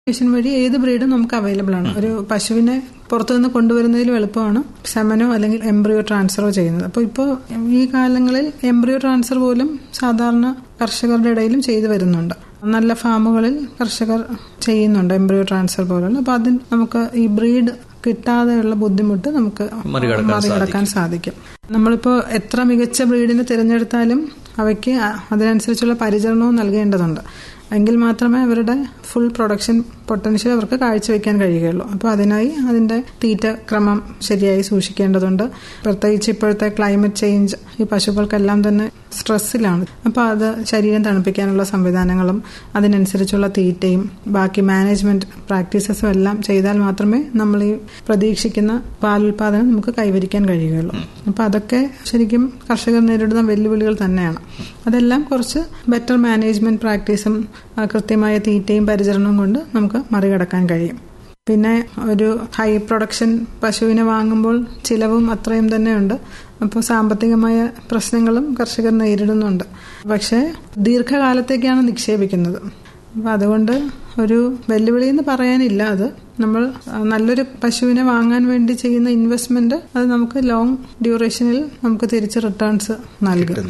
mission വഴി ഏത് ബ്രീഡും നമുക്ക് അവൈലബിൾ ആണ് ഒരു പശുവിനെ പുറത്തുനിന്ന് കൊണ്ടുവരുന്നതിലും എളുപ്പമാണ് സെമനോ അല്ലെങ്കിൽ എംബ്രിയോ ട്രാൻസ്ഫറോ ചെയ്യുന്നത് അപ്പോൾ ഇപ്പോൾ ഈ കാലങ്ങളിൽ എംബ്രിയോ ട്രാൻസ്ഫർ പോലും സാധാരണ കർഷകരുടെ ഇടയിലും ചെയ്തു വരുന്നുണ്ട് നല്ല ഫാമുകളിൽ കർഷകർ ചെയ്യുന്നുണ്ട് എംബ്രിയോ ട്രാൻസ്ഫർ പോലുള്ള അപ്പോൾ അതിന് നമുക്ക് ഈ ബ്രീഡ് കിട്ടാതെയുള്ള ബുദ്ധിമുട്ട് നമുക്ക് മറികടക്കാൻ സാധിക്കും നമ്മളിപ്പോൾ എത്ര മികച്ച ബ്രീഡിനെ തിരഞ്ഞെടുത്താലും അവയ്ക്ക് അതിനനുസരിച്ചുള്ള പരിചരണവും നൽകേണ്ടതുണ്ട് എങ്കിൽ മാത്രമേ അവരുടെ ഫുൾ പ്രൊഡക്ഷൻ പൊട്ടൻഷ്യൽ അവർക്ക് കാഴ്ചവെക്കാൻ കഴിയുകയുള്ളൂ അപ്പോൾ അതിനായി അതിന്റെ തീറ്റ ക്രമം ശരിയായി സൂക്ഷിക്കേണ്ടതുണ്ട് പ്രത്യേകിച്ച് ഇപ്പോഴത്തെ ക്ലൈമറ്റ് ചേഞ്ച് ഈ പശുക്കൾക്കെല്ലാം തന്നെ സ്ട്രെസ്സിലാണ് അപ്പോൾ അത് ശരീരം തണുപ്പിക്കാനുള്ള സംവിധാനങ്ങളും അതിനനുസരിച്ചുള്ള തീറ്റയും ബാക്കി മാനേജ്മെന്റ് പ്രാക്ടീസസും എല്ലാം ചെയ്താൽ മാത്രമേ നമ്മൾ ഈ പ്രതീക്ഷിക്കുന്ന പാലുൽപാദനം നമുക്ക് കൈവരിക്കാൻ കഴിയുകയുള്ളൂ അപ്പോൾ അതൊക്കെ ശരിക്കും കർഷകർ നേരിടുന്ന വെല്ലുവിളികൾ തന്നെയാണ് അതെല്ലാം കുറച്ച് ബെറ്റർ മാനേജ്മെന്റ് പ്രാക്ടീസും കൃത്യമായ തീറ്റയും പരിചരണവും കൊണ്ട് നമുക്ക് മറികടക്കാൻ കഴിയും പിന്നെ ഒരു ഹൈ പ്രൊഡക്ഷൻ പശുവിനെ വാങ്ങുമ്പോൾ ചിലവും അത്രയും തന്നെയുണ്ട് അപ്പോൾ സാമ്പത്തികമായ പ്രശ്നങ്ങളും കർഷകർ നേരിടുന്നുണ്ട് പക്ഷേ ദീർഘകാലത്തേക്കാണ് നിക്ഷേപിക്കുന്നത് അപ്പം അതുകൊണ്ട് ഒരു വെല്ലുവിളി എന്ന് പറയാനില്ല അത് നമ്മൾ നല്ലൊരു പശുവിനെ വാങ്ങാൻ വേണ്ടി ചെയ്യുന്ന ഇൻവെസ്റ്റ്മെന്റ് അത് നമുക്ക് ലോങ് ഡ്യൂറേഷനിൽ നമുക്ക് തിരിച്ച് റിട്ടേൺസ് നൽകും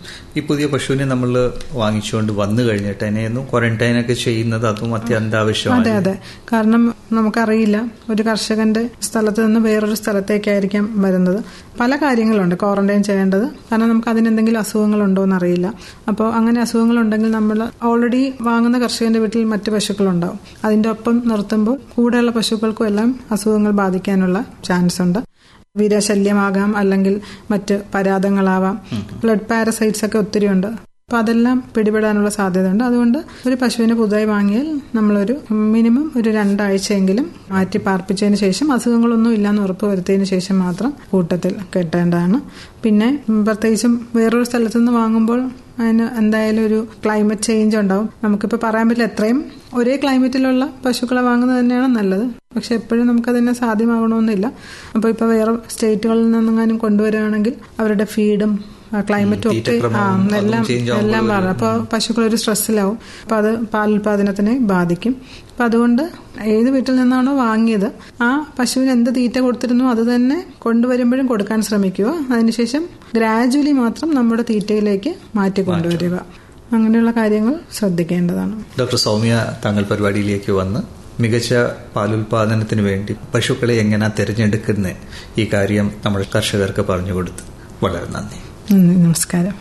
ഈ പുതിയ പശുവിനെ നമ്മൾ വാങ്ങിച്ചുകൊണ്ട് വന്നു കഴിഞ്ഞിട്ട് അതിനെയൊന്നും ക്വാറന്റൈൻ ഒക്കെ ചെയ്യുന്നത് അതും അത്യന്താവശ്യമാണ് അതെ അതെ കാരണം നമുക്കറിയില്ല ഒരു കർഷകന്റെ സ്ഥലത്ത് നിന്ന് വേറൊരു സ്ഥലത്തേക്കായിരിക്കാം വരുന്നത് പല കാര്യങ്ങളുണ്ട് ക്വാറന്റൈൻ ചെയ്യേണ്ടത് കാരണം നമുക്ക് അതിനെന്തെങ്കിലും അസുഖങ്ങളുണ്ടോ എന്നറിയില്ല അപ്പോൾ അങ്ങനെ അസുഖങ്ങളുണ്ടെങ്കിൽ നമ്മൾ ഓൾറെഡി വാങ്ങുന്ന കർഷകന്റെ വീട്ടിൽ മറ്റു പശുക്കളുണ്ടാവും അതിന്റെ ഒപ്പം നിർത്തുമ്പോൾ കൂടെയുള്ള പശുക്കൾക്കും എല്ലാം അസുഖങ്ങൾ ബാധിക്കാനുള്ള ചാൻസ് ഉണ്ട് വിരശല്യമാകാം അല്ലെങ്കിൽ മറ്റ് പരാതങ്ങളാവാം ബ്ലഡ് പാരസൈറ്റ്സ് ഒക്കെ ഒത്തിരി ഉണ്ട് അപ്പൊ അതെല്ലാം പിടിപെടാനുള്ള സാധ്യതയുണ്ട് അതുകൊണ്ട് ഒരു പശുവിനെ പുതുതായി വാങ്ങിയാൽ നമ്മളൊരു മിനിമം ഒരു രണ്ടാഴ്ചയെങ്കിലും മാറ്റി പാർപ്പിച്ചതിന് ശേഷം അസുഖങ്ങളൊന്നും ഇല്ലാന്ന് ഉറപ്പ് വരുത്തിയതിനു ശേഷം മാത്രം കൂട്ടത്തിൽ കെട്ടേണ്ടതാണ് പിന്നെ പ്രത്യേകിച്ചും വേറൊരു സ്ഥലത്തു നിന്ന് വാങ്ങുമ്പോൾ അതിന് എന്തായാലും ഒരു ക്ലൈമറ്റ് ചേഞ്ച് ഉണ്ടാവും നമുക്കിപ്പോൾ പറയാൻ പറ്റില്ല എത്രയും ഒരേ ക്ലൈമറ്റിലുള്ള പശുക്കളെ വാങ്ങുന്നത് തന്നെയാണ് നല്ലത് പക്ഷെ എപ്പോഴും നമുക്കതിനെ സാധ്യമാകണമെന്നില്ല അപ്പോൾ ഇപ്പോൾ വേറെ സ്റ്റേറ്റുകളിൽ നിന്നെങ്ങാനും കൊണ്ടുവരികയാണെങ്കിൽ അവരുടെ ഫീഡും ക്ലൈമറ്റും ഒക്കെ ആ എല്ലാം എല്ലാം മാറും അപ്പോൾ പശുക്കൾ ഒരു സ്ട്രെസ്സിലാവും അപ്പോൾ അത് പാലുൽപാദനത്തിനെ ബാധിക്കും അപ്പം അതുകൊണ്ട് ഏത് വീട്ടിൽ നിന്നാണോ വാങ്ങിയത് ആ പശുവിന് എന്ത് തീറ്റ കൊടുത്തിരുന്നോ അത് തന്നെ കൊണ്ടുവരുമ്പോഴും കൊടുക്കാൻ ശ്രമിക്കുക അതിനുശേഷം ഗ്രാജുവലി മാത്രം നമ്മുടെ തീറ്റയിലേക്ക് മാറ്റി കൊണ്ടുവരിക അങ്ങനെയുള്ള കാര്യങ്ങൾ ശ്രദ്ധിക്കേണ്ടതാണ് ഡോക്ടർ സൗമ്യ താങ്കൾ പരിപാടിയിലേക്ക് വന്ന് മികച്ച പാലുൽപാദനത്തിന് വേണ്ടി പശുക്കളെ എങ്ങനെ തിരഞ്ഞെടുക്കുന്ന ഈ കാര്യം നമ്മൾ കർഷകർക്ക് പറഞ്ഞു കൊടുത്തു വളരെ നന്ദി നമസ്കാരം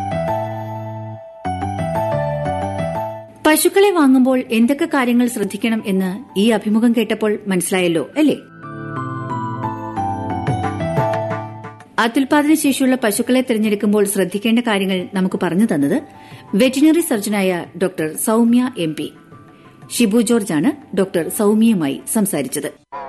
പശുക്കളെ വാങ്ങുമ്പോൾ എന്തൊക്കെ കാര്യങ്ങൾ ശ്രദ്ധിക്കണം എന്ന് ഈ അഭിമുഖം കേട്ടപ്പോൾ മനസ്സിലായല്ലോ അല്ലേ അത്യുൽപാദന ശേഷിയുള്ള പശുക്കളെ തിരഞ്ഞെടുക്കുമ്പോൾ ശ്രദ്ധിക്കേണ്ട കാര്യങ്ങൾ നമുക്ക് പറഞ്ഞു തന്നത് വെറ്റിനറി സർജനായ doctor Soumya M P Shibu ജോർജാണ് ഡോക്ടർ സൌമ്യയുമായി സംസാരിച്ചത്